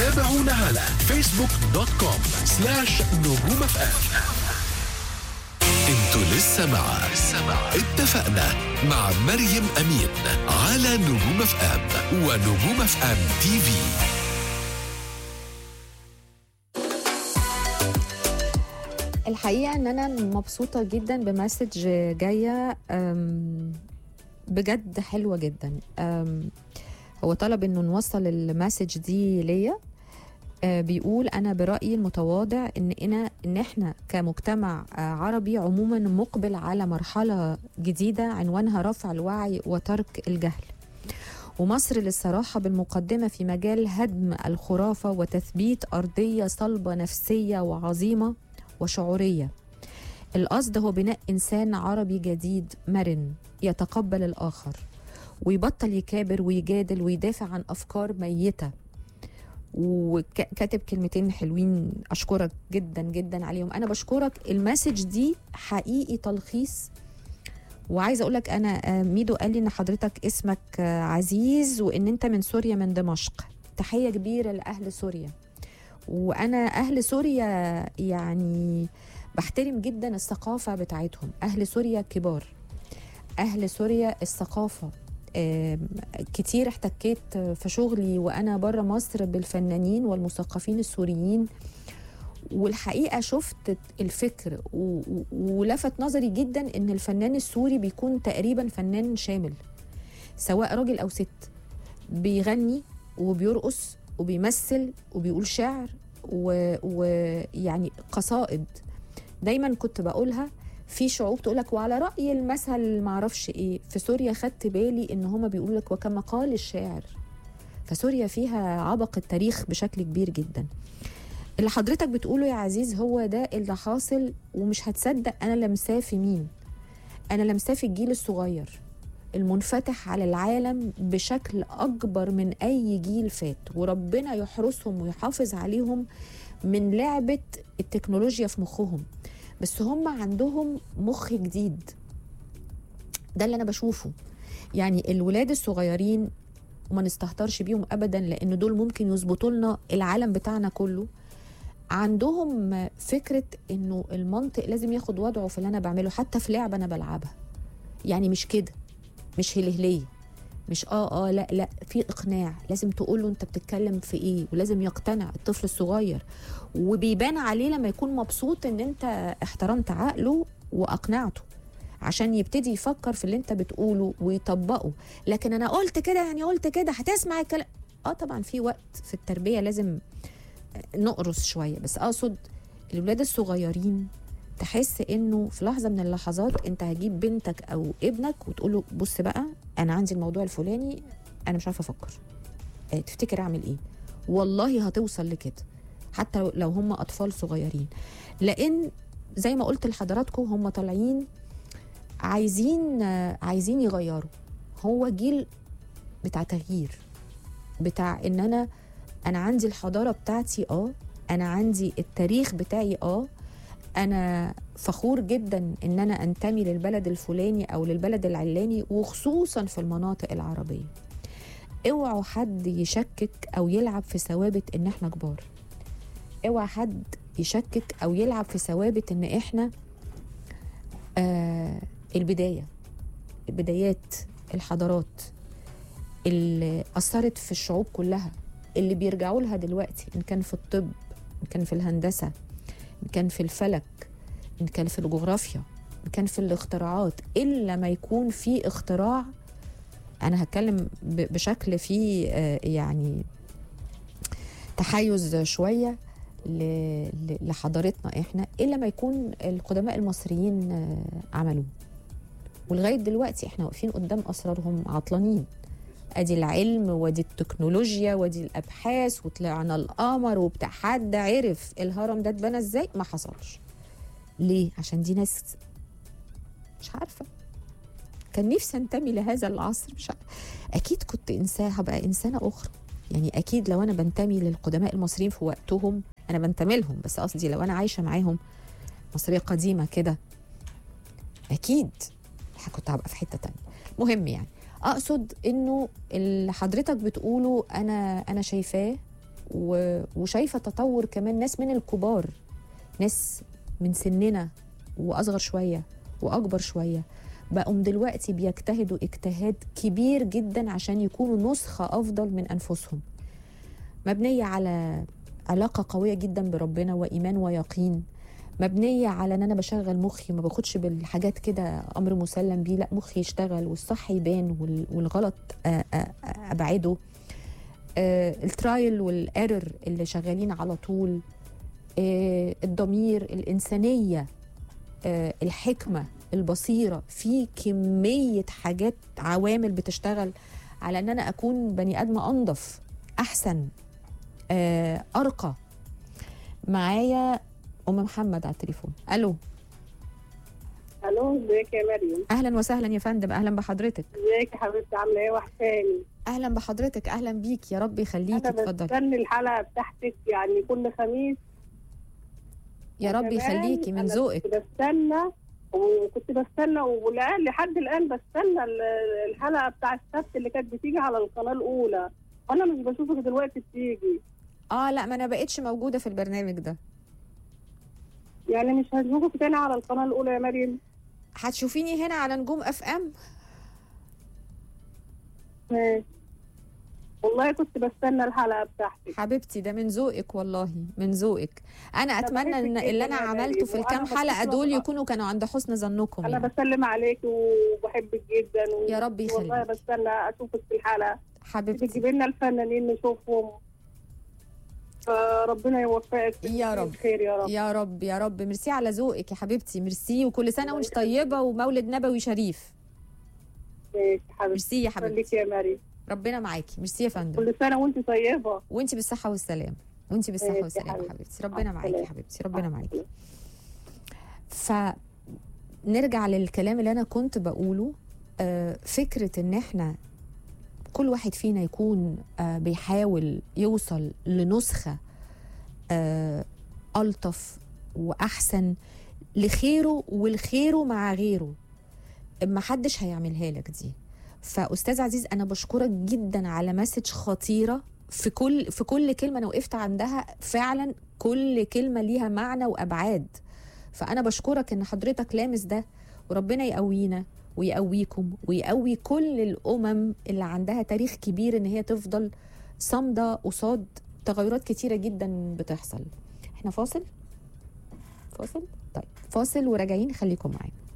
تابعونا على فيسبوك دوت كوم سلاش نجوم اف ام انتوا لسه مع اتفقنا مع مريم امين على نجوم اف ام ونجوم اف ام تي في الحقيقه ان انا مبسوطه جدا بمسج جايه أم، بجد حلوه جدا أم، هو طلب انه نوصل المسج دي ليا آه، بيقول انا برايي المتواضع ان انا ان احنا كمجتمع آه، عربي عموما مقبل على مرحله جديده عنوانها رفع الوعي وترك الجهل ومصر للصراحه بالمقدمه في مجال هدم الخرافه وتثبيت ارضيه صلبه نفسيه وعظيمه وشعوريه القصد هو بناء انسان عربي جديد مرن يتقبل الاخر ويبطل يكابر ويجادل ويدافع عن افكار ميته وكاتب كلمتين حلوين اشكرك جدا جدا عليهم انا بشكرك المسج دي حقيقي تلخيص وعايزه اقول لك انا آه، ميدو قال لي ان حضرتك اسمك آه، عزيز وان انت من سوريا من دمشق تحيه كبيره لاهل سوريا وانا اهل سوريا يعني بحترم جدا الثقافه بتاعتهم اهل سوريا كبار اهل سوريا الثقافه آم، كتير احتكيت في شغلي وانا بره مصر بالفنانين والمثقفين السوريين والحقيقه شفت الفكر و- و- ولفت نظري جدا ان الفنان السوري بيكون تقريبا فنان شامل سواء راجل او ست بيغني وبيرقص وبيمثل وبيقول شعر ويعني و يعني قصائد دايما كنت بقولها في شعوب تقول لك وعلى راي المثل ما اعرفش ايه في سوريا خدت بالي ان هما بيقولوا لك وكما قال الشاعر فسوريا فيها عبق التاريخ بشكل كبير جدا اللي حضرتك بتقوله يا عزيز هو ده اللي حاصل ومش هتصدق انا لمساه في مين انا لمساه في الجيل الصغير المنفتح على العالم بشكل اكبر من اي جيل فات وربنا يحرسهم ويحافظ عليهم من لعبه التكنولوجيا في مخهم بس هم عندهم مخ جديد ده اللي انا بشوفه يعني الولاد الصغيرين وما نستهترش بيهم ابدا لان دول ممكن يظبطوا لنا العالم بتاعنا كله عندهم فكره انه المنطق لازم ياخد وضعه في اللي انا بعمله حتى في لعبه انا بلعبها يعني مش كده مش هلهليه مش اه اه لا لا في اقناع لازم تقول له انت بتتكلم في ايه ولازم يقتنع الطفل الصغير وبيبان عليه لما يكون مبسوط ان انت احترمت عقله واقنعته عشان يبتدي يفكر في اللي انت بتقوله ويطبقه لكن انا قلت كده يعني قلت كده هتسمع الكلام اه طبعا في وقت في التربيه لازم نقرص شويه بس اقصد الولاد الصغيرين تحس انه في لحظه من اللحظات انت هجيب بنتك او ابنك وتقول له بص بقى انا عندي الموضوع الفلاني انا مش عارفه افكر اه تفتكر اعمل ايه والله هتوصل لكده حتى لو هم اطفال صغيرين لان زي ما قلت لحضراتكم هم طالعين عايزين آه، عايزين يغيروا هو جيل بتاع تغيير بتاع ان انا انا عندي الحضاره بتاعتي اه انا عندي التاريخ بتاعي اه انا فخور جدا ان انا انتمي للبلد الفلاني او للبلد العلاني وخصوصا في المناطق العربيه اوعوا حد يشكك او يلعب في ثوابت ان احنا كبار اوعى حد يشكك او يلعب في ثوابت ان احنا آه البدايه البدايات الحضارات اللي اثرت في الشعوب كلها اللي بيرجعوا لها دلوقتي ان كان في الطب ان كان في الهندسه ان كان في الفلك ان كان في الجغرافيا ان كان في الاختراعات الا ما يكون في اختراع انا هتكلم ب- بشكل فيه آه، يعني تحيز شويه ل- ل- لحضارتنا احنا الا ما يكون القدماء المصريين آه، عملوه ولغايه دلوقتي احنا واقفين قدام اسرارهم عطلانين ادي العلم وادي التكنولوجيا وادي الابحاث وطلعنا القمر وبتاع حد عرف الهرم ده اتبنى ازاي ما حصلش ليه عشان دي ناس مش عارفه كان نفسي انتمي لهذا العصر مش عارفة. اكيد كنت انسان هبقى انسانه اخرى يعني اكيد لو انا بنتمي للقدماء المصريين في وقتهم انا بنتمي لهم بس قصدي لو انا عايشه معاهم مصريه قديمه كده اكيد كنت هبقى في حته تانية مهم يعني اقصد انه اللي حضرتك بتقوله انا انا شايفاه و... وشايفه تطور كمان ناس من الكبار ناس من سننا واصغر شويه واكبر شويه بقوا دلوقتي بيجتهدوا اجتهاد كبير جدا عشان يكونوا نسخه افضل من انفسهم مبنيه على علاقه قويه جدا بربنا وايمان ويقين مبنيه على ان انا بشغل مخي ما باخدش بالحاجات كده امر مسلم بيه لا مخي يشتغل والصح يبان وال- والغلط آ- آ- آ- ابعده آه، الترايل والايرور اللي شغالين على طول آه، الضمير الانسانيه آه، الحكمه البصيره في كميه حاجات عوامل بتشتغل على ان انا اكون بني ادمه انظف احسن آه، ارقى معايا ام محمد على التليفون الو الو ازيك يا مريم اهلا وسهلا يا فندم اهلا بحضرتك ازيك يا حبيبتي عامله ايه وحشاني اهلا بحضرتك اهلا بيك يا رب يخليكي انا اتفضلي بستني الحلقه بتاعتك يعني كل خميس يا رب وكمان يخليكي من أنا ذوقك كنت بستنى وكنت بستنى والان لحد الان بستنى ال- الحلقه بتاع السبت اللي كانت بتيجي على القناه الاولى وانا مش بشوفك دلوقتي بتيجي اه لا ما انا بقتش موجوده في البرنامج ده يعني مش هشوفك تاني على القناه الاولى يا مريم هتشوفيني هنا على نجوم اف ام ماشي. والله كنت بستنى الحلقه بتاعتك حبيبتي ده من ذوقك والله من ذوقك انا اتمنى ان بحبك اللي انا جداً يا عملته مريم، في الكام وأنا حلقه مبسوطة دول بقى. يكونوا كانوا عند حسن ظنكم انا يعني. بسلم عليك وبحبك جدا و... يا رب والله يخليك بستنى اشوفك في الحلقه حبيبتي تجيبي لنا الفنانين نشوفهم فربنا يوفقك يا رب. خير يا رب يا رب يا رب ميرسي على ذوقك يا حبيبتي ميرسي وكل سنه الله وانت يخليك. طيبه ومولد نبوي شريف ماشي حبيبتي ميرسي يا خليك حبيبتي يا مريم ربنا معاكي ميرسي يا فندم كل سنه وانت طيبه وانت بالصحه والسلام وانت بالصحه ماشي يا والسلام يا حبيبتي. حبيبتي ربنا مع معاكي يا السلامة. حبيبتي ربنا مع معاكي فنرجع للكلام اللي انا كنت بقوله آه، فكره ان احنا كل واحد فينا يكون آه، بيحاول يوصل لنسخه آه، الطف واحسن لخيره والخيره مع غيره ما حدش هيعملها لك دي فاستاذ عزيز انا بشكرك جدا على مسج خطيره في كل في كل كلمه انا وقفت عندها فعلا كل كلمه ليها معنى وابعاد فانا بشكرك ان حضرتك لامس ده وربنا يقوينا ويقويكم ويقوي كل الامم اللي عندها تاريخ كبير ان هي تفضل صامده قصاد تغيرات كتيره جدا بتحصل احنا فاصل فاصل طيب فاصل وراجعين خليكم معانا